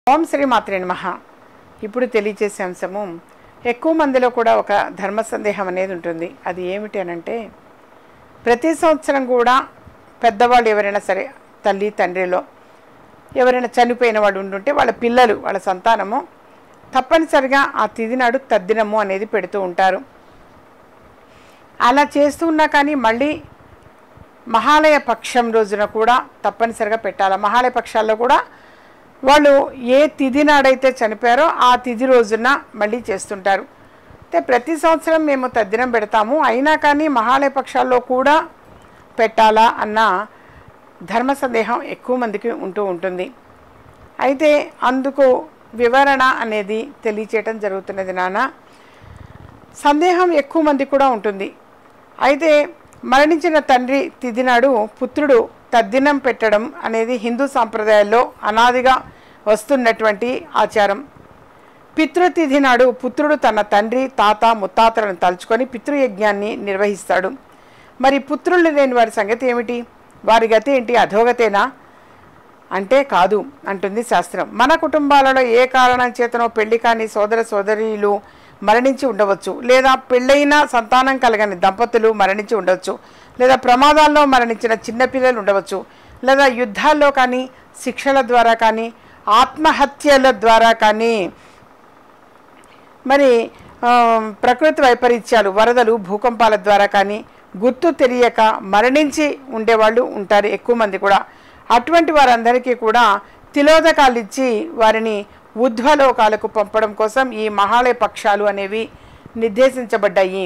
ఓం శ్రీ మాత్రే నమః ఇప్పుడు తెలియచేసే అంశము ఎక్కువ మందిలో కూడా ఒక ధర్మ సందేహం అనేది ఉంటుంది అది ఏమిటి అనంటే ప్రతి సంవత్సరం కూడా పెద్దవాళ్ళు ఎవరైనా సరే తల్లి తండ్రిలో ఎవరైనా చనిపోయిన వాడు ఉండుంటే వాళ్ళ పిల్లలు వాళ్ళ సంతానము తప్పనిసరిగా ఆ తిథి నాడు తద్దినము అనేది పెడుతూ ఉంటారు అలా చేస్తూ ఉన్నా కానీ మళ్ళీ మహాలయ పక్షం రోజున కూడా తప్పనిసరిగా పెట్టాలి మహాలయ పక్షాల్లో కూడా వాళ్ళు ఏ తిథి నాడైతే చనిపోయారో ఆ తిథి రోజున మళ్ళీ చేస్తుంటారు అయితే ప్రతి సంవత్సరం మేము తద్దినం పెడతాము అయినా కానీ మహాలయ పక్షాల్లో కూడా పెట్టాలా అన్న ధర్మ సందేహం ఎక్కువ మందికి ఉంటూ ఉంటుంది అయితే అందుకు వివరణ అనేది తెలియచేయటం జరుగుతున్నది నాన్న సందేహం ఎక్కువ మంది కూడా ఉంటుంది అయితే మరణించిన తండ్రి తిథి నాడు పుత్రుడు తద్దినం పెట్టడం అనేది హిందూ సాంప్రదాయాల్లో అనాదిగా వస్తున్నటువంటి ఆచారం పితృతిథి నాడు పుత్రుడు తన తండ్రి తాత ముత్తాతలను తలుచుకొని పితృయజ్ఞాన్ని నిర్వహిస్తాడు మరి పుత్రులు లేని వారి సంగతి ఏమిటి వారి గతి ఏంటి అధోగతేనా అంటే కాదు అంటుంది శాస్త్రం మన కుటుంబాలలో ఏ కారణం చేతనో పెళ్లి కాని సోదర సోదరీలు మరణించి ఉండవచ్చు లేదా పెళ్ళైన సంతానం కలగని దంపతులు మరణించి ఉండవచ్చు లేదా ప్రమాదాల్లో మరణించిన చిన్నపిల్లలు ఉండవచ్చు లేదా యుద్ధాల్లో కానీ శిక్షల ద్వారా కానీ ఆత్మహత్యల ద్వారా కానీ మరి ఆ, ప్రకృతి వైపరీత్యాలు వరదలు భూకంపాల ద్వారా కానీ గుర్తు తెలియక మరణించి ఉండేవాళ్ళు ఉంటారు ఎక్కువ మంది కూడా అటువంటి వారందరికీ కూడా తిలోదకాలు ఇచ్చి వారిని ఉధ్వలోకాలకు పంపడం కోసం ఈ మహాలయ పక్షాలు అనేవి నిర్దేశించబడ్డాయి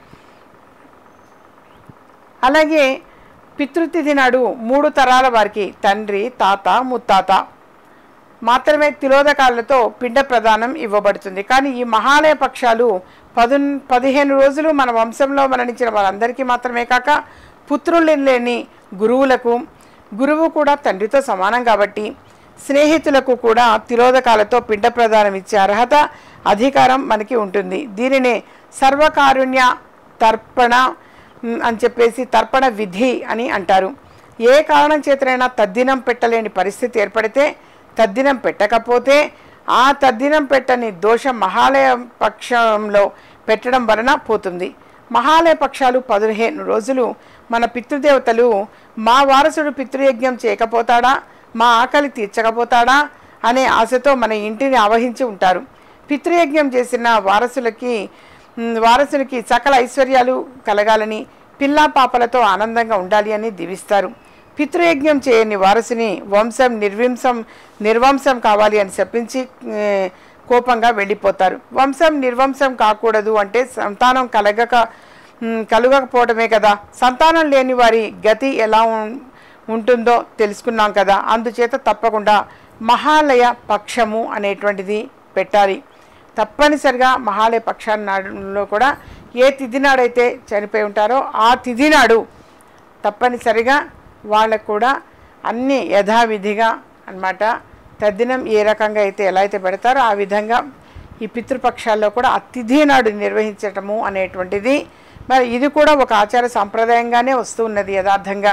అలాగే పితృతిథి నాడు మూడు తరాల వారికి తండ్రి తాత ముత్తాత మాత్రమే తిలోదకాలతో పిండ ప్రదానం ఇవ్వబడుతుంది కానీ ఈ మహాలయ పక్షాలు పదు పదిహేను రోజులు మన వంశంలో మరణించిన వారందరికీ మాత్రమే కాక పుత్రులు లేని గురువులకు గురువు కూడా తండ్రితో సమానం కాబట్టి స్నేహితులకు కూడా తిలోదకాలతో పిండ ప్రదానం ఇచ్చే అర్హత అధికారం మనకి ఉంటుంది దీనినే సర్వకారుణ్య తర్పణ మ్, అని చెప్పేసి తర్పణ విధి అని అంటారు ఏ కారణం చేతనైనా తద్దినం పెట్టలేని పరిస్థితి ఏర్పడితే తద్దినం పెట్టకపోతే ఆ తద్దినం పెట్టని దోషం మహాలయ పక్షంలో పెట్టడం వలన పోతుంది మహాలయ పక్షాలు పదిహేను రోజులు మన పితృదేవతలు మా వారసుడు పితృయజ్ఞం చేయకపోతాడా మా ఆకలి తీర్చకపోతాడా అనే ఆశతో మన ఇంటిని ఆవహించి ఉంటారు పితృయజ్ఞం చేసిన వారసులకి మ్, వారసునికి సకల ఐశ్వర్యాలు కలగాలని పిల్లా పాపలతో ఆనందంగా ఉండాలి అని దీవిస్తారు పితృయజ్ఞం చేయని వారసుని వంశం నిర్వింశం నిర్వంశం కావాలి అని చెప్పించి ఏ, కోపంగా వెళ్ళిపోతారు వంశం నిర్వంశం కాకూడదు అంటే సంతానం కలగక మ్, కలుగకపోవడమే కదా సంతానం లేని వారి గతి ఎలా ఉం- ఉంటుందో తెలుసుకున్నాం కదా అందుచేత తప్పకుండా మహాలయ పక్షము అనేటువంటిది పెట్టాలి తప్పనిసరిగా మహాలయ పక్షాన్ని నాడులో కూడా ఏ తిథి నాడైతే చనిపోయి ఉంటారో ఆ తిథి నాడు తప్పనిసరిగా వాళ్ళకు కూడా అన్ని యథావిధిగా అన్నమాట తద్దినం ఏ రకంగా అయితే ఎలా అయితే పెడతారో ఆ విధంగా ఈ పితృపక్షాల్లో కూడా ఆ తిథి నాడు నిర్వహించటము అనేటువంటిది మరి ఇది కూడా ఒక ఆచార సాంప్రదాయంగానే వస్తూ ఉన్నది యథార్థంగా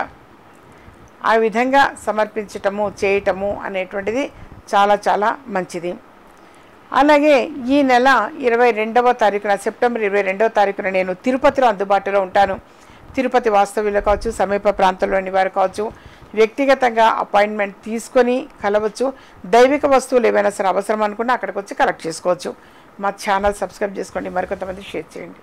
ఆ విధంగా సమర్పించటము చేయటము అనేటువంటిది చాలా చాలా మంచిది అలాగే ఈ నెల ఇరవై రెండవ తారీఖున సెప్టెంబర్ ఇరవై రెండవ తారీఖున నేను తిరుపతిలో అందుబాటులో ఉంటాను తిరుపతి వాస్తవ్యులు కావచ్చు సమీప ప్రాంతంలోని వారు కావచ్చు వ్యక్తిగతంగా అపాయింట్మెంట్ తీసుకొని కలవచ్చు దైవిక వస్తువులు ఏవైనా సరే అవసరం అనుకున్నా అక్కడికి వచ్చి కలెక్ట్ చేసుకోవచ్చు మా ఛానల్ సబ్స్క్రైబ్ చేసుకోండి మరికొంతమంది షేర్ చేయండి